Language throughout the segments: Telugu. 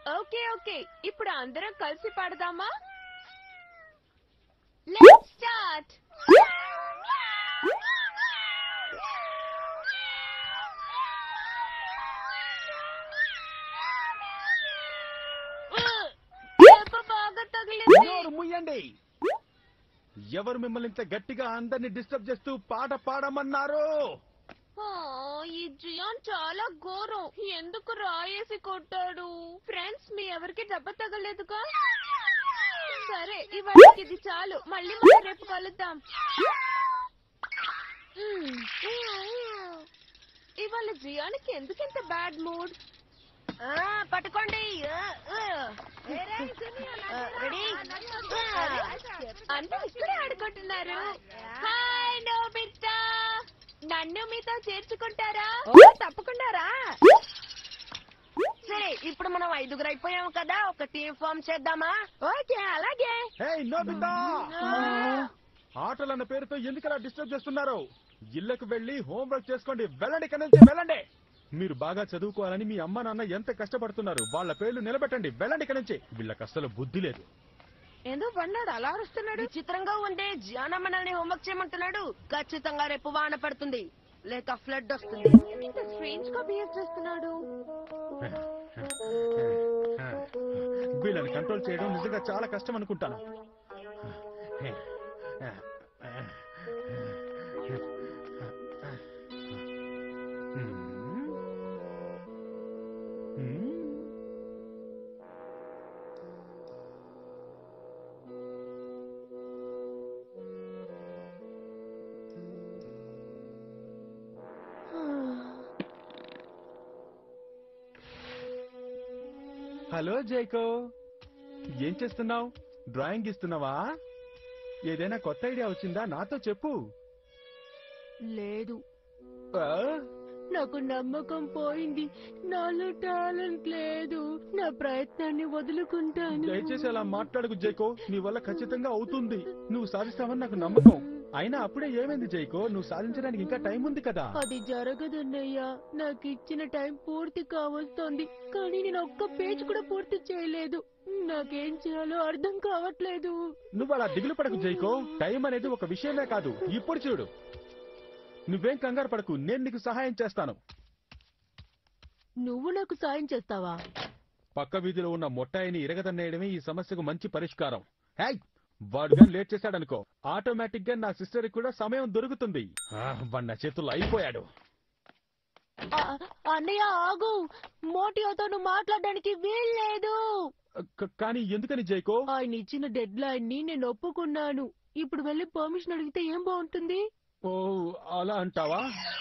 ఓకే ఓకే ఇప్పుడు అందరం కలిసి పాడదామా లెట్స్ స్టార్ట్ దెబ్బ బాగా తగిలింది నోరు ముయ్యండి ఎవరు మిమ్మల్ని ఇంత గట్టిగా అందరిని డిస్టర్బ్ చేస్తూ పాట పాడమన్నారు ఆ, ఈ జియాన్ చాలా ఘోరం ఎందుకు రాయేసి కొట్టాడు ఫ్రెండ్స్ మీ ఎవరికి దెబ్బ తగలేదుగా సరే ఇవాళకి ఇది చాలు మళ్ళీ మనం రేపు కలుద్దాం మ్మ్. ఇవాళ జియానికి ఎందుకింత బ్యాడ్ మూడ్ పట్టుకోండి రెడీ అందరూ ఇక్కడే ఆడుకుంటున్నారు హాయ్ నోబితా నన్ను మీతో చేర్చుకుంటారా తప్పకుండా రా సరే ఇప్పుడు మనం ఐదుగురు అయిపోయాం కదా ఒక టీం ఫామ్ చేద్దామా ఓకే అలాగే హే నోబితా ఆటలన్న పేరుతో ఎందుకలా డిస్టర్బ్ చేస్తున్నారు ఇళ్లకు వెళ్లి హోంవర్క్ చేసుకోండి వెళ్ళండి ఇక్కడి నుంచి వెళ్ళండి మీరు బాగా చదువుకోవాలని మీ అమ్మ నాన్న ఎంత కష్టపడుతున్నారు వాళ్ళ పేర్లు నిలబెట్టండి వెళ్ళండి ఇక్కడి నుంచి వీళ్ళకి అస్సలు బుద్ధి లేదు ఎందుకు పన్నాడు అలా అరుస్తున్నాడు విచిత్రంగా ఉందే జానా మనల్ని హోంవర్క్ చేయమంటున్నాడు ఖచ్చితంగా రేపు వాన పడుతుంది లేక ఫ్లడ్ వస్తుంది ఇంత స్ట్రేంజ్ గా బిహేవ్ చేస్తున్నాడు వీళ్ళని కంట్రోల్ చేయడం నిజంగా చాలా కష్టం అనుకుంటాను హలో జైకో ఏం చేస్తున్నావు డ్రాయింగ్ ఇస్తున్నావా ఏదైనా కొత్త ఐడియా వచ్చిందా నాతో చెప్పు లేదు ఆ? నాకు నమ్మకం పోయింది నాలో టాలెంట్ లేదు నా ప్రయత్నాన్ని వదులుకుంటాను దయచేసి అలా మాట్లాడకు జైకో నీ వల్ల ఖచ్చితంగా అవుతుంది నువ్వు సాధిస్తావని నాకు నమ్మకం అయినా అప్పుడే ఏమైంది జైకో నువ్వు సాధించడానికి ఇంకా టైం ఉంది కదా అది జరగదన్నయ్యా నాకు ఇచ్చిన టైం పూర్తి కావస్తోంది కానీ నేను ఒక్క పేజ్ కూడా పూర్తి చేయలేదు నాకేం చేయాలో అర్థం కావట్లేదు నువ్వు అలా దిగులు పడకు జైకో టైం అనేది ఒక విషయమే కాదు ఇప్పుడు చూడు నువ్వేం కంగారు పడకు నేను నీకు సహాయం చేస్తాను నువ్వు నాకు సాయం చేస్తావా పక్క వీధిలో ఉన్న మొట్టాయిని ఇరగదన్నేయడమే ఈ సమస్యకు మంచి పరిష్కారం హేయ్ వాడుగా లేట్ చేశాడనుకో ఆటోమేటిక్ గా నా సిస్టర్ కూడా సమయం దొరుకుతుంది ఆ, వాడు నా చేతుల్లో అయిపోయాడు ఆ, అన్నయ్య ఆగు మోటియోతో నువ్వు మాట్లాడడానికి వీల్లేదు క- కానీ ఎందుకని జైకో ఆయన ఇచ్చిన డెడ్ లైన్ ని నేను ఒప్పుకున్నాను ఇప్పుడు వెళ్ళి పర్మిషన్ అడిగితే ఏం బాగుంటుంది ఓ అలా అంటావా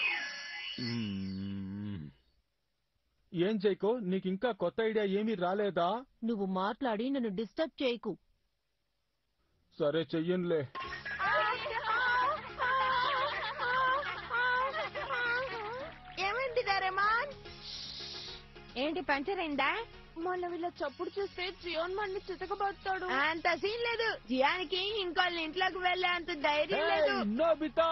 మ్మ్. ఏం జైకో నీకు ఇంకా కొత్త ఐడియా ఏమీ రాలేదా నువ్వు మాట్లాడి నన్ను డిస్టర్బ్ చేయకు సరే చెయ్యనులే ఏమైంది డరెమాన్ ఏంటి పంచర్ అయిందా మొన్న వీళ్ళ చప్పుడు చూస్తే జియోన్ మన్ని చితకబడతాడు అంత సీన్ లేదు జియానికి ఇంకోళ్ళ ఇంట్లోకి వెళ్ళే అంత ధైర్యం లేదు హేయ్, నోబితా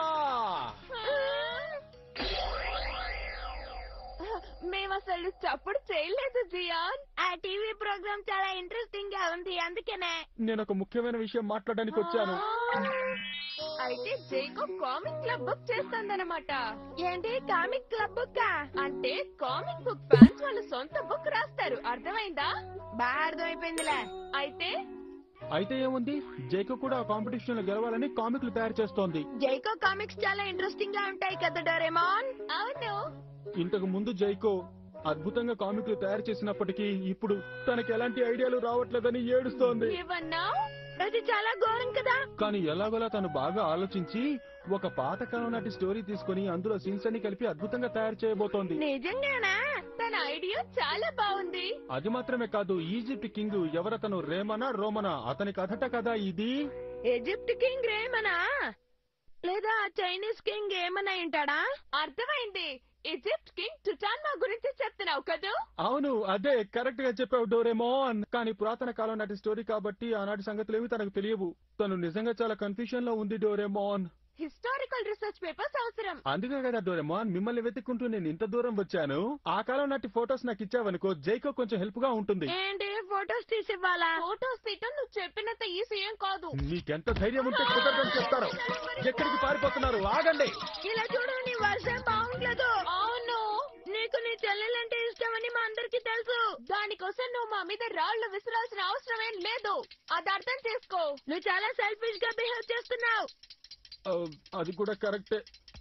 మేము అసలు చప్పుడు చేయలేదు జియాన్ ఆ టీవీ ప్రోగ్రామ్ చాలా ఇంట్రెస్టింగ్ గా ఉంది అందుకనే నేను ఒక ముఖ్యమైన విషయం మాట్లాడడానికి వచ్చాను అయితే జైకో కామిక్ క్లబ్ బుక్ చేస్తాందనమాట ఏంటి కామిక్ క్లబ్ బుక్ అంటే కామిక్ బుక్ ఫ్యాన్స్ వాళ్ళ సొంత బుక్ రాస్తారు అర్థమైందా బాగా అర్థమైపోయిందిలే అయితే అయితే ఏముంది జైకో కూడా కాంపిటీషన్ లో గెలవాలని కామిక్లు తయారు చేస్తోంది జైకో కామిక్స్ చాలా ఇంట్రెస్టింగ్ గా ఉంటాయి కదా డోరేమాన్ అవును ఇంతకు ముందు జైకో అద్భుతంగా కామిక్లు తయారు చేసినప్పటికీ ఇప్పుడు తనకి ఎలాంటి ఐడియాలు రావట్లేదని ఏడుస్తోంది ఏమన్నా అది చాలా ఘోరం కదా కానీ ఎలాగోలా తను బాగా ఆలోచించి ఒక పాతకాలం నాటి స్టోరీ తీసుకొని అందులో సీన్స్ అన్ని కలిపి అద్భుతంగా తయారు చేయబోతోంది నిజంగానా తన ఐడియా చాలా బాగుంది అది మాత్రమే కాదు ఈజిప్ట్ కింగ్ ఎవరతను రేమనా రోమనా అతని కథట కదా ఇది ఈజిప్ట్ కింగ్ రేమనా లేదా చైనీస్ కింగ్ ఏమన్నా ఉంటాడా అర్థమైంది ఈజిప్ట్ కింగ్ టుటాన్మా గురించి చెప్తున్నావు కదూ అవును అదే కరెక్ట్ గా చెప్పావు డోరేమోన్ కానీ పురాతన కాలం నాటి స్టోరీ కాబట్టి ఆనాటి సంగతులు ఏమి తనకు తెలియవు తను నిజంగా చాలా కన్ఫ్యూజన్ లో ఉంది డోరేమోన్ హిస్టారికల్ రీసెర్చ్ పేపర్స్ అవసరం అందుకే కదా డోరెమాన్ మిమ్మల్ని వెతుక్కుంటూ నేను ఇంత దూరం వచ్చాను ఆ కాలం నాటి ఫొటోస్ నాకు ఇచ్చావనుకో జైకో కొంచెం హెల్ప్ గా ఉంటుంది ఏంటి ఫొటోస్ తీసి ఇవ్వాలా ఫోటోస్ తీయటం నువ్వు చెప్పినంత ఈజీ ఏం కాదు మీకెంత ధైర్యం ఉంటే కుదరదని చెప్తారు ఎక్కడికి పారిపోతున్నారు ఆగండి ఇలా చూడు నీ వర్షం బాగుండలేదు అవును నీకు నీ చెల్లెలంటే ఇష్టమని మా అందరికి తెలుసు దానికోసం నువ్వు మా మీద రాళ్లు విసిరాల్సిన అవసరం ఏం లేదు అది అర్థం చేసుకో నువ్వు చాలా సెల్ఫిష్ గా బిహేవ్ చేస్తున్నావు ఆ, అది కూడా కరెక్టే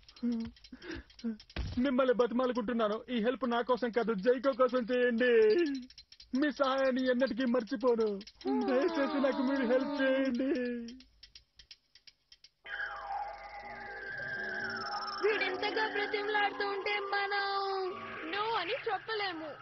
మిమ్మల్ని బతిమాలుకుంటున్నాను ఈ హెల్ప్ నా కోసం కాదు జైకో కోసం చేయండి మీ సహాయాన్ని ఎన్నటికీ మర్చిపోను దయచేసి నాకు మీరు హెల్ప్ చేయండి వీడింతగా బ్రతిమలాడుతూ ఉంటే మనం నో అని చెప్పలేము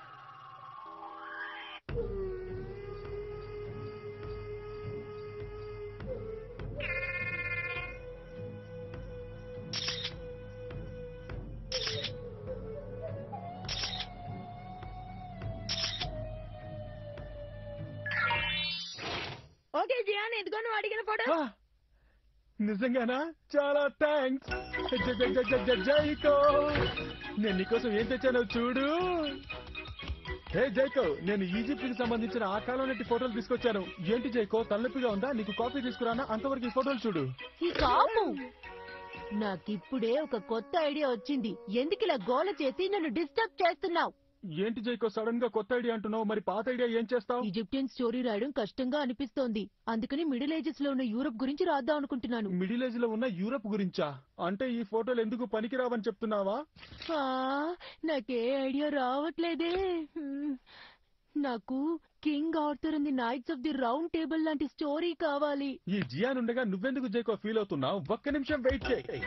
ఓకే జియాన్ ఇదిగో నువ్వు అడిగిన ఫోటో ఆ, నిజంగానా చాలా థ్యాంక్స్ జైకో నేను నీకోసం ఏం తెచ్చానో చూడు హే జైకో నేను ఈజిప్ట్ కి సంబంధించిన ఆ కాలం నాటి ఫోటోలు తీసుకొచ్చాను ఏంటి జైకో తలనొప్పిగా ఉందా నీకు కాఫీ తీసుకురానా అంతవరకు ఈ ఫోటోలు చూడు ఈ కాపు నాకిప్పుడే ఒక కొత్త ఐడియా వచ్చింది ఎందుకు ఇలా గోల చేసి నన్ను డిస్టర్బ్ చేస్తున్నావు ఏంటి జైకో సడన్ గా కొత్త ఐడియా అంటున్నావు మరి పాత ఐడియా ఏం చేస్తావు ఈజిప్టియన్ స్టోరీ రాయడం కష్టంగా అనిపిస్తోంది అందుకని మిడిల్ ఏజెస్ లో ఉన్న యూరప్ గురించి రాద్దాం అనుకుంటున్నాను మిడిల్ ఏజ్ లో ఉన్న యూరప్ గురించా అంటే ఈ ఫోటోలు ఎందుకు పనికిరావని చెప్తున్నావా ఆ, నాకే ఐడియా రావట్లేదే హ్మ్. నాకు King Arthur and the knights of the round table లాంటి స్టోరీ కావాలి ఈ జియాన్ ఉండగా నువ్వెందుకు జైకో ఫీల్ అవుతున్నావు ఒక్క నిమిషం వెయిట్ చేయి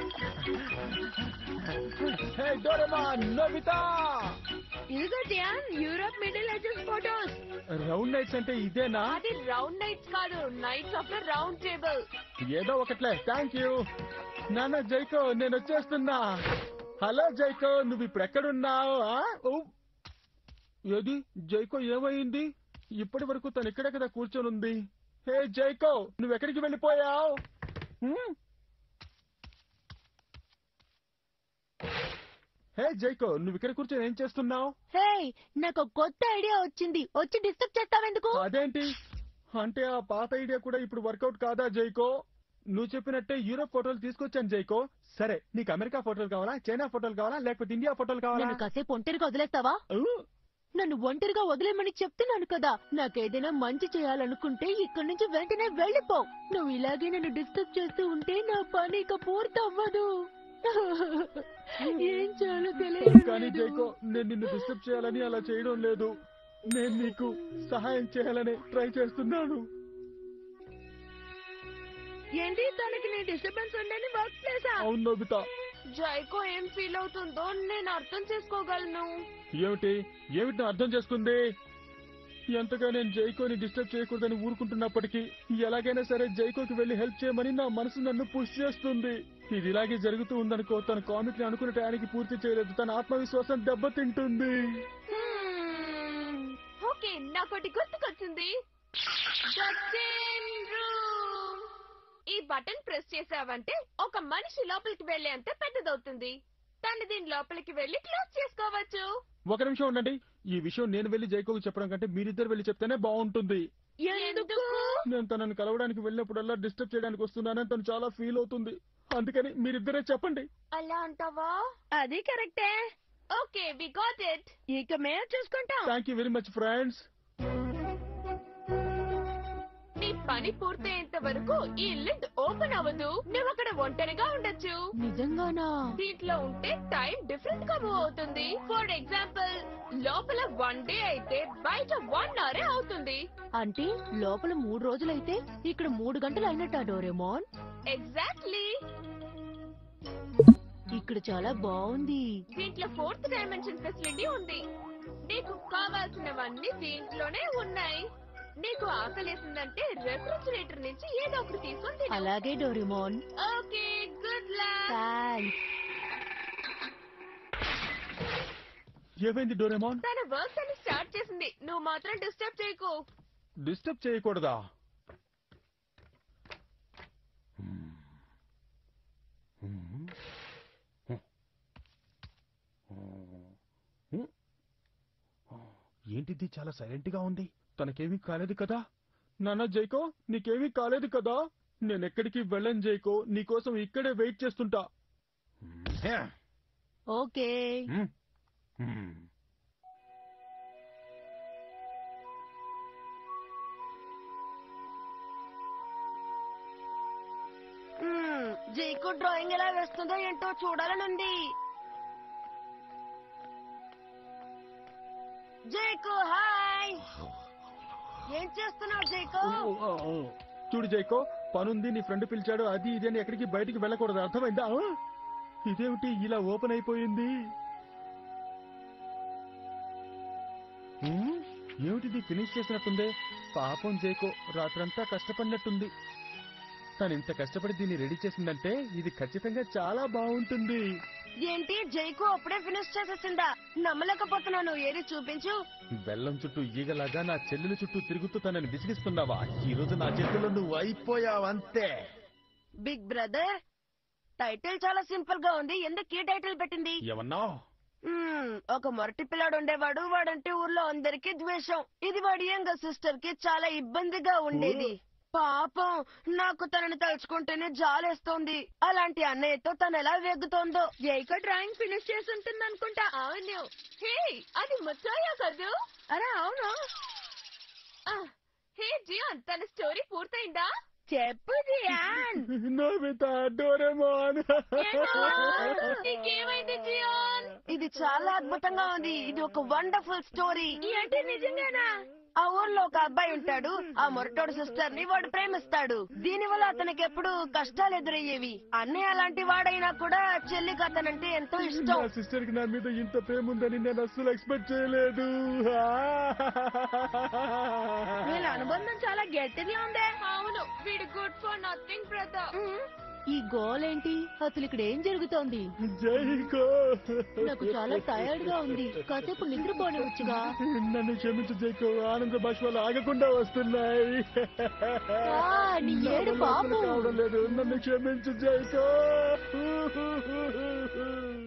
హే డోరేమాన్ నోబితా ఇదిగో Gian Europe middle ages photos round knights అంటే ఇదేనా అది రౌండ్ నైట్స్ కాదు knights of the round table ఏదో ఒకట్లే థ్యాంక్ యూ నాన్న జైకో నేను వచ్చేస్తున్నా హలో జైకో నువ్వు ఇప్పుడు ఎక్కడున్నావు ఆ? ఊ. ఏది జైకో ఏమైంది ఇప్పటి వరకు తను ఇక్కడే కదా కూర్చొని ఉంది హే జైకో నువ్వు ఎక్కడికి వెళ్ళిపోయావు హే జైకో నువ్వు ఇక్కడ కూర్చొని ఏం చేస్తున్నావు హే నాకు ఒక కొత్త ఐడియా వచ్చింది వచ్చి డిస్టర్బ్ చేస్తావెందుకు అదేంటి అంటే ఆ పాత ఐడియా కూడా ఇప్పుడు వర్కౌట్ కాదా జైకో నువ్వు చెప్పినట్టే యూరోప్ ఫోటోలు తీసుకొచ్చాను జైకో సరే నీకు అమెరికా ఫోటోలు కావాలా చైనా ఫోటోలు కావాలా లేకపోతే ఇండియా ఫోటోలు కావాలా నన్ను కాసేపు ఒంటరిగా వదిలేస్తావా ఊ, నన్ను ఒంటరిగా వదిలేమని చెప్తున్నాను కదా నాకేదైనా మంచి చేయాలనుకుంటే ఇక్కడి నుంచి వెంటనే వెళ్ళిపో నువ్వు ఇలాగే నన్ను డిస్టర్బ్ చేస్తూ ఉంటే నా పని ఇక పూర్తవ్వదు ఏం చేయాలో కానీ తెలియదు జైకో నేను నిన్ను డిస్టర్బ్ చేయాలని అలా చేయడం లేదు నేను నీకు సహాయం చేయాలని ట్రై చేస్తున్నాను ఏంటి తనకి నీ డిస్టర్బెన్స్ ఉండని వర్క్ ప్లేసా అవును నోబితా జైకో ఏం ఫీల్ అవుతుందో నేను అర్థం చేసుకోగలను ఏమిటి ఏమిటి నువ్వు అర్థం చేసుకుంది ఎంతగా నేను జైకోని డిస్టర్బ్ చేయకూడదని ఊరుకుంటున్నప్పటికీ ఎలాగైనా సరే జైకోకి వెళ్లి హెల్ప్ చేయమని నా మనసు నన్ను పుష్ చేస్తుంది ఇది ఇలాగే జరుగుతూ ఉందనుకో తన కామిక్ ని అనుకున్న టయానికి పూర్తి చేయలేదు తన ఆత్మవిశ్వాసం దెబ్బతింటుంది Hmm. ఓకే నాకోటి గుర్తుకొచ్చింది The chain room. ఈ బటన్ ప్రెస్ చేసావంటే ఒక మనిషి లోపలికి వెళ్లేంత పెద్దదవుతుంది తను దీని లోపలికి వెళ్లి క్లోజ్ చేసుకోవచ్చు ఒక నిమిషం ఉండండి ఈ విషయం నేను వెళ్లి జైకోకి చెప్పడం కంటే మీరిద్దరు వెళ్లి చెప్తేనే బాగుంటుంది ఎందుకు నేను తనని కలవడానికి వెళ్ళినప్పుడల్లా డిస్టర్బ్ చేయడానికి వస్తున్నానని తను చాలా ఫీల్ అవుతుంది అందుకని మీరిద్దరే చెప్పండి అలా అంటావా అది కరెక్టే ఓకే వి గాట్ ఇట్ ఇక మేము చూసుకుంటాం thank you very much friends నీ పని పూర్తయ్యేంత వరకు ఈ లిడ్ ఓపెన్ అవ్వదు నువ్వు అక్కడ ఒంటరిగా ఉండొచ్చు నిజంగానా దీంట్లో ఉంటే టైం డిఫరెంట్ గా మూవ్ అవుతుంది ఫర్ ఎగ్జాంపుల్ లోపల వన్ డే అయితే బయట వన్ అవరే అవుతుంది అంటే లోపల మూడు రోజులైతే ఇక్కడ మూడు గంటలు అయినట్ట డోరేమోన్ ఎగ్జాక్ట్లీ ఇక్కడ చాలా బాగుంది దీంట్లో ఫోర్త్ డైమెన్షన్ ఫెసిలిటీ ఉంది నీకు కావాల్సినవన్నీ దీంట్లోనే ఉన్నాయి నీకు ఆకలేసిందంటే రెఫ్రిజిరేటర్ నుంచి ఏదో ఒకటి తీసుకొని తిను అలాగే Doraemon okay good luck thanks ఏమైంది డోరేమాన్ తన వర్క్ అని స్టార్ట్ చేసింది నువ్వు మాత్రం డిస్టర్బ్ చేయకు డిస్టర్బ్ చేయకూడదా ఏంటిది చాలా సైలెంట్ గా ఉంది తనకేమీ కాలేదు కదా నాన్న జైకో నీకేమీ కాలేదు కదా నేనెక్కడికి వెళ్ళను జైకో నీకోసం ఇక్కడే వెయిట్ చేస్తుంటా ఓకే హ్మ్. హ్మ్. జైకు డ్రాయింగ్ ఎలా వేస్తుందో ఏంటో చూడాలనుంది జైకు హాయ్ ఏం చేస్తున్నావు జైకు చూడు జైకో పనుంది నీ ఫ్రెండ్ పిలిచాడు అది ఇది అని ఎక్కడికి బయటికి వెళ్ళకూడదు అర్థమైందా ఆ? ఇదేమిటి ఇలా ఓపెన్ అయిపోయింది హ్మ్? ఏమిటిది ఫినిష్ చేసినట్టుంది పాపం జైకో రాత్రంతా కష్టపడినట్టుంది తను ఇంత కష్టపడి దీన్ని రెడీ చేసిందంటే ఇది ఖచ్చితంగా చాలా బాగుంటుంది ఏంటి జైకు అప్పుడే ఫినిష్ చేసేసిందా నమ్మలేకపోతున్నాను ఏది చూపించు బెల్లం చుట్టూ ఈగలాగా నా చెల్లెల చుట్టూ తిరుగుతూ తనని విసిగిస్తున్నావా ఈ రోజు నా చేతుల్లో నువ్వు అయిపోయావంతే బిగ్ బ్రదర్ టైటిల్ చాలా సింపుల్ గా ఉంది ఎందుకు ఈ టైటిల్ పెట్టింది ఏమన్నా మ్మ్, ఒక మొరటి పిల్లాడు ఉండేవాడు వాడంటే ఊర్లో అందరికీ ద్వేషం ఇది వాడి యంగ సిస్టర్ కి చాలా ఇబ్బందిగా ఉండేది పాపం నాకు తనని తలుచుకుంటేనే జాలేస్తోంది అలాంటి అన్నయ్యతో తను ఎలా వేగుతోందో జైకో డ్రాయింగ్ ఫినిష్ చేసి ఉంటుంది అనుకుంటా అవును హే అది ముచ్చాయా కదూ అరే అవును ఆ, హే జియాన్ తన స్టోరీ పూర్తయిందా చెప్పు జియాన్ నోబితా డోరేమోన్ ఏంటో? నీకేమైంది జియాన్ ఇది చాలా అద్భుతంగా ఉంది ఇది ఒక వండర్ఫుల్ స్టోరీ ఏంటి నిజంగానా ఆ ఊర్లో ఒక అబ్బాయి ఉంటాడు ఆ మొరటోడు సిస్టర్ ని వాడు ప్రేమిస్తాడు దీని వల్ల అతనికి ఎప్పుడు కష్టాలు ఎదురయ్యేవి అన్నయ్య అలాంటి వాడైనా కూడా చెల్లికి అతనంటే ఎంతో నా ఇష్టం సిస్టర్ కి నా మీద ఇంత ప్రేమ ఉందని నేను అస్సలు ఎక్స్పెక్ట్ చేయలేదు వీళ్ళ అనుబంధం చాలా గట్టిగా ఉందే అవును వీడు గుడ్ ఫర్ నథింగ్ బ్రదర్ ఈ గోల్ ఏంటి అసలు ఇక్కడ ఏం జరుగుతోంది జైకో నాకు చాలా టైర్డ్ గా ఉంది కాసేపు నిద్రపోనివచ్చుగా నన్ను క్షమించు జైకో ఆనంద బాష్పాలు ఆగకుండా వస్తున్నాయి ఆ, నీ ఏడు నా వల్ల పాపం. కావడం లేదు నన్ను క్షమించు జైకో